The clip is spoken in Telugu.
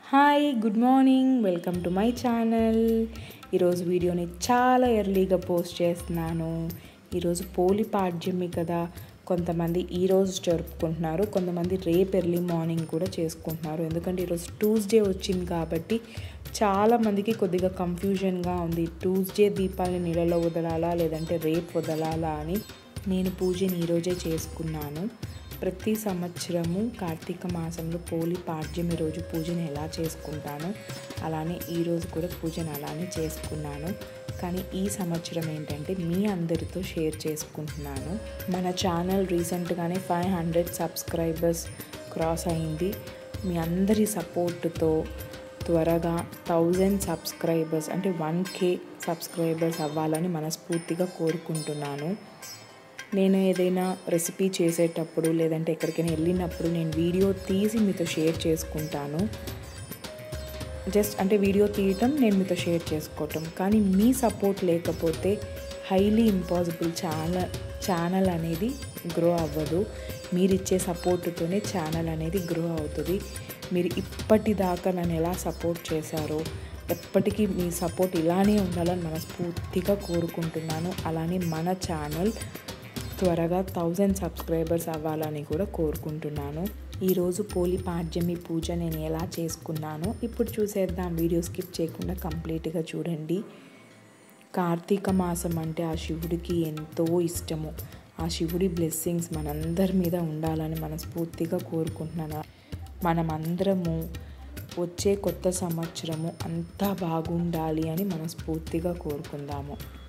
hi good morning welcome to my channel ఈరోజు వీడియోని చాలా ఎర్లీగా పోస్ట్ చేస్తున్నాను ఈరోజు పోలి పాడ్యమి కదా కొంతమంది ఈరోజు జరుపుకుంటున్నారు కొంతమంది రేపు ఎర్లీ మార్నింగ్ కూడా చేసుకుంటున్నారు ఎందుకంటే ఈరోజు ట్యూస్డే వచ్చింది కాబట్టి చాలామందికి కొద్దిగా కన్ఫ్యూజన్గా ఉంది ట్యూస్డే దీపాన్ని నీళ్ళలో వదలాలా లేదంటే రేపు వదలాలా అని నేను పూజని ఈరోజే చేసుకున్నాను ప్రతి సంవత్సరము కార్తీక మాసంలో పోలి పాడ్యమి రోజు పూజను ఎలా చేసుకుంటానో అలానే ఈరోజు కూడా పూజను అలానే చేసుకున్నాను కానీ ఈ సంవత్సరం ఏంటంటే మీ అందరితో షేర్ చేసుకుంటున్నాను మన ఛానల్ రీసెంట్గానే ఫైవ్ హండ్రెడ్ సబ్స్క్రైబర్స్ క్రాస్ అయింది మీ అందరి సపోర్టుతో త్వరగా థౌజండ్ సబ్స్క్రైబర్స్ అంటే వన్ కే సబ్స్క్రైబర్స్ అవ్వాలని మనస్ఫూర్తిగా కోరుకుంటున్నాను నేను ఏదైనా రెసిపీ చేసేటప్పుడు లేదంటే ఎక్కడికైనా వెళ్ళినప్పుడు నేను వీడియో తీసి మీతో షేర్ చేసుకుంటాను జస్ట్ అంటే వీడియో తీయటం నేను మీతో షేర్ చేసుకోవటం కానీ మీ సపోర్ట్ లేకపోతే హైలీ ఇంపాసిబుల్ ఛానల్ ఛానల్ అనేది గ్రో అవ్వదు మీరు ఇచ్చే సపోర్ట్తోనే ఛానల్ అనేది గ్రో అవుతుంది మీరు ఇప్పటిదాకా నన్ను ఎలా సపోర్ట్ చేశారో ఎప్పటికీ మీ సపోర్ట్ ఇలానే ఉండాలని మనస్ఫూర్తిగా కోరుకుంటున్నాను అలానే మన ఛానల్ త్వరగా థౌజండ్ సబ్స్క్రైబర్స్ అవ్వాలని కూడా కోరుకుంటున్నాను ఈరోజు పోలి పాడ్యమి పూజ నేను ఎలా చేసుకున్నానో ఇప్పుడు చూసేద్దాం వీడియో స్కిప్ చేయకుండా కంప్లీట్గా చూడండి కార్తీక మాసం అంటే ఆ శివుడికి ఎంతో ఇష్టము ఆ శివుడి బ్లెస్సింగ్స్ మనందరి మీద ఉండాలని మనస్ఫూర్తిగా కోరుకుంటున్నాను మనమందరము వచ్చే కొత్త సంవత్సరము అంతా బాగుండాలి అని మనస్ఫూర్తిగా కోరుకుందాము